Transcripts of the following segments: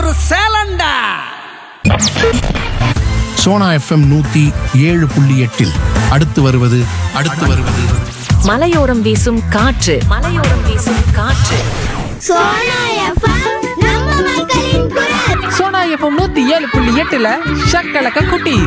ஒரு சேலண்டா சோனா எஃப்எம் நூத்தி ஏழு புள்ளி எட்டில் அடுத்து வருவது அடுத்து வருவது மலையோரம் வீசும் காற்று மலையோரம் வீசும் காற்று சோனா எஃப்எம் நம்ம மக்களின் குரல் சோனா எஃப்எம் நூத்தி ஏழு புள்ளி எட்டுல ஷக்கலக்க குட்டி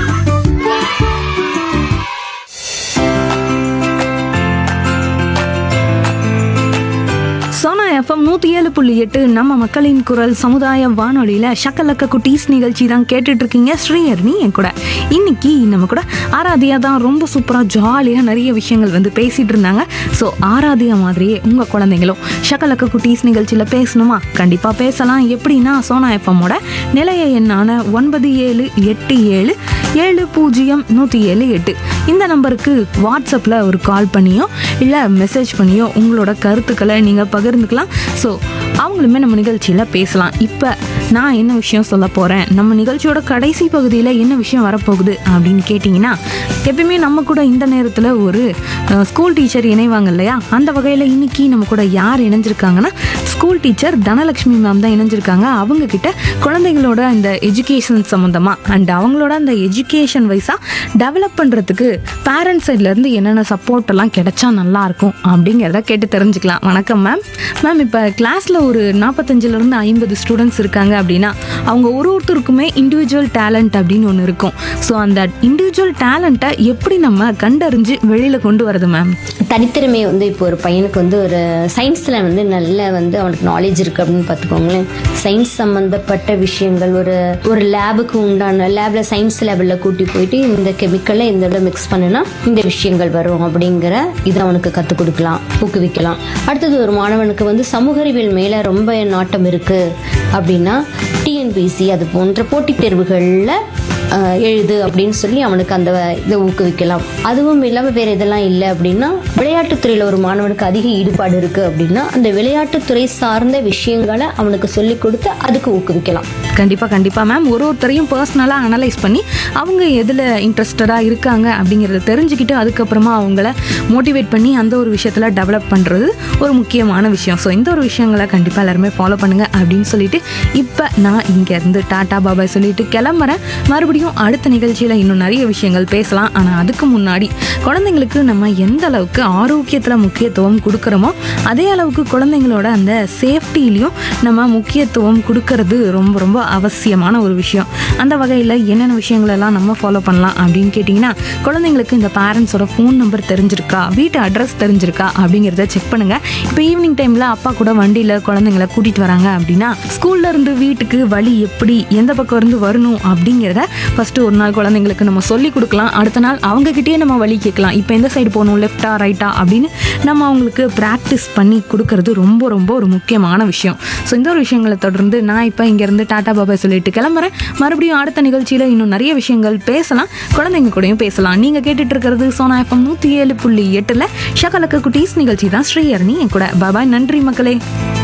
சோனா எஃப்எம் நூற்றி ஏழு புள்ளி எட்டு நம்ம மக்களின் குரல் சமுதாய வானொலியில் ஷக்கலக்க குட்டீஸ் நிகழ்ச்சி தான் கேட்டுட்டு இருக்கீங்க ஸ்ரீஹர்னி என் கூட இன்னைக்கு நம்ம கூட ஆராதியா தான் ரொம்ப சூப்பராக ஜாலியாக நிறைய விஷயங்கள் வந்து பேசிட்டு இருந்தாங்க ஸோ ஆராதியா மாதிரியே உங்கள் குழந்தைங்களும் ஷக்கலக்க குட்டீஸ் நிகழ்ச்சியில் பேசணுமா கண்டிப்பாக பேசலாம் எப்படின்னா சோனா எஃப்எம்மோட நிலைய எண்ணான ஒன்பது ஏழு எட்டு ஏழு ஏழு பூஜ்ஜியம் நூற்றி ஏழு எட்டு இந்த நம்பருக்கு வாட்ஸ்அப்பில் ஒரு கால் பண்ணியோ இல்லை மெசேஜ் பண்ணியோ உங்களோட கருத்துக்களை நீங்கள் பகிர்ந்துக்கலாம் ஸோ அவங்களுமே நம்ம நிகழ்ச்சியில் பேசலாம் இப்போ நான் என்ன விஷயம் சொல்ல போகிறேன் நம்ம நிகழ்ச்சியோட கடைசி பகுதியில் என்ன விஷயம் வரப்போகுது அப்படின்னு கேட்டிங்கன்னா எப்பயுமே நம்ம கூட இந்த நேரத்தில் ஒரு அஹ், ஸ்கூல் டீச்சர் இணைவாங்க இல்லையா அந்த வகையில் இன்னைக்கு நம்ம கூட யார் இணைஞ்சிருக்காங்கன்னா ஸ்கூல் டீச்சர் தனலக்ஷ்மி மேம் தான் இணைஞ்சிருக்காங்க அவங்க கிட்ட குழந்தைங்களோட இந்த எஜுகேஷன் சம்மந்தமாக அண்ட் அவங்களோட அந்த எஜுகேஷன் வைஸாக டெவலப் பண்ணுறதுக்கு பேரண்ட்ஸ் சைட்லேருந்து என்னென்ன சப்போர்ட் எல்லாம் கிடைச்சா நல்லா இருக்கும் அப்படிங்கிறத கேட்டு தெரிஞ்சுக்கலாம் வணக்கம் மேம் மேம் இப்போ கிளாஸில் ஒரு நாற்பத்தஞ்சிலேருந்து ஐம்பது ஸ்டூடெண்ட்ஸ் இருக்காங்க அப்படின்னா அவங்க ஒரு ஒருத்தருக்குமே இண்டிவிஜுவல் டேலண்ட் அப்படின்னு ஒன்று இருக்கும் ஸோ அந்த இண்டிவிஜுவல் டேலண்ட்டை எப்படி நம்ம கண்டறிஞ்சு வெளியில் கொண்டு வரது மேம் தனித்திறமை வந்து இப்போ ஒரு பையனுக்கு வந்து ஒரு சயின்ஸில் வந்து நல்ல வந்து அவனுக்கு நாலேஜ் இருக்குது அப்படின்னு பார்த்துக்கோங்களேன் சயின்ஸ் சம்மந்தப்பட்ட விஷயங்கள் ஒரு ஒரு லேபுக்கு உண்டான லேபில் சயின்ஸ் லேபில் கூட்டி போயிட்டு இந்த கெமிக்கலை இந்த இடம் மிக்ஸ் பண்ணுனா இந்த விஷயங்கள் வரும் அப்படிங்கிற இதை அவனுக்கு கற்றுக் கொடுக்கலாம் ஊக்குவிக்கலாம் அடுத்தது ஒரு மாணவனுக்கு வந்து சமூக அறிவியல் மேலே ரொம்ப நாட்டம் இருக்குது அப்படின்னா டிஎன்பிசி அது போன்ற போட்டித் தேர்வுகளில் ஆஹ் எழுது அப்படின்னு சொல்லி அவனுக்கு அந்த இதை ஊக்குவிக்கலாம் அதுவும் இல்லாமல் வேற இதெல்லாம் இல்லை அப்படின்னா விளையாட்டுத்துறையில் ஒரு மாணவனுக்கு அதிக ஈடுபாடு இருக்கு அப்படின்னா அந்த விளையாட்டுத்துறை சார்ந்த விஷயங்களை அவனுக்கு சொல்லி கொடுத்து அதுக்கு ஊக்குவிக்கலாம் கண்டிப்பாக கண்டிப்பாக மேம் ஒரு ஒருத்தரையும் பர்சனலாக அனலைஸ் பண்ணி அவங்க எதில் இன்ட்ரெஸ்டடாக இருக்காங்க அப்படிங்கிறத தெரிஞ்சுக்கிட்டு அதுக்கப்புறமா அவங்கள மோட்டிவேட் பண்ணி அந்த ஒரு விஷயத்தில் டெவலப் பண்ணுறது ஒரு முக்கியமான விஷயம் ஸோ இந்த ஒரு விஷயங்களை கண்டிப்பாக எல்லாருமே ஃபாலோ பண்ணுங்க அப்படின்னு சொல்லிட்டு இப்போ நான் இங்கேருந்து டாடா பாபாய் சொல்லிட்டு கிளம்புறேன் மறுபடியும் அடுத்த நிகழ்ச்சியில் இன்னும் நிறைய விஷயங்கள் பேசலாம் ஆனால் அதுக்கு முன்னாடி குழந்தைங்களுக்கு நம்ம எந்த அளவுக்கு ஆரோக்கியத்தில் முக்கியத்துவம் கொடுக்குறோமோ அதே அளவுக்கு குழந்தைங்களோட அந்த சேஃப்டிலையும் நம்ம முக்கியத்துவம் கொடுக்கறது ரொம்ப ரொம்ப அவசியமான ஒரு விஷயம் அந்த வகையில் என்னென்ன விஷயங்களெல்லாம் நம்ம ஃபாலோ பண்ணலாம் அப்படின்னு கேட்டிங்கன்னா குழந்தைங்களுக்கு இந்த பேரண்ட்ஸோட ஃபோன் நம்பர் தெரிஞ்சிருக்கா வீட்டு அட்ரஸ் தெரிஞ்சிருக்கா அப்படிங்கிறத செக் பண்ணுங்க இப்போ ஈவினிங் டைமில் அப்பா கூட வண்டியில் குழந்தைங்கள கூட்டிகிட்டு வராங்க அப்படின்னா ஸ்கூல்ல இருந்து வீட்டுக்கு வழி எப்படி எந்த பக்கம் இருந்து வரணும் அப்படிங்கிறத ஃபஸ்ட்டு ஒரு நாள் குழந்தைங்களுக்கு நம்ம சொல்லி கொடுக்கலாம் அடுத்த நாள் அவங்கக்கிட்டே நம்ம வழி கேட்கலாம் இப்போ எந்த சைடு போகணும் லெஃப்டா ரைட்டா அப்படின்னு நம்ம அவங்களுக்கு ப்ராக்டிஸ் பண்ணி கொடுக்கறது ரொம்ப ரொம்ப ஒரு முக்கியமான விஷயம் ஸோ இந்த ஒரு விஷயங்களை தொடர்ந்து நான் இப்போ இங்கேருந்து டாடா பாபாய் சொல்லிட்டு கிளம்புறேன் மறுபடியும் அடுத்த நிகழ்ச்சியில் இன்னும் நிறைய விஷயங்கள் பேசலாம் குழந்தைங்க கூடயும் பேசலாம் நீங்கள் கேட்டுட்டு இருக்கிறது சோனா எஃப்எம் நூற்றி ஏழு புள்ளி எட்டில் ஷகலக்க குட்டீஸ் நிகழ்ச்சி தான் ஸ்ரீஹரணி என் கூட பாபாய் நன்றி மக்களே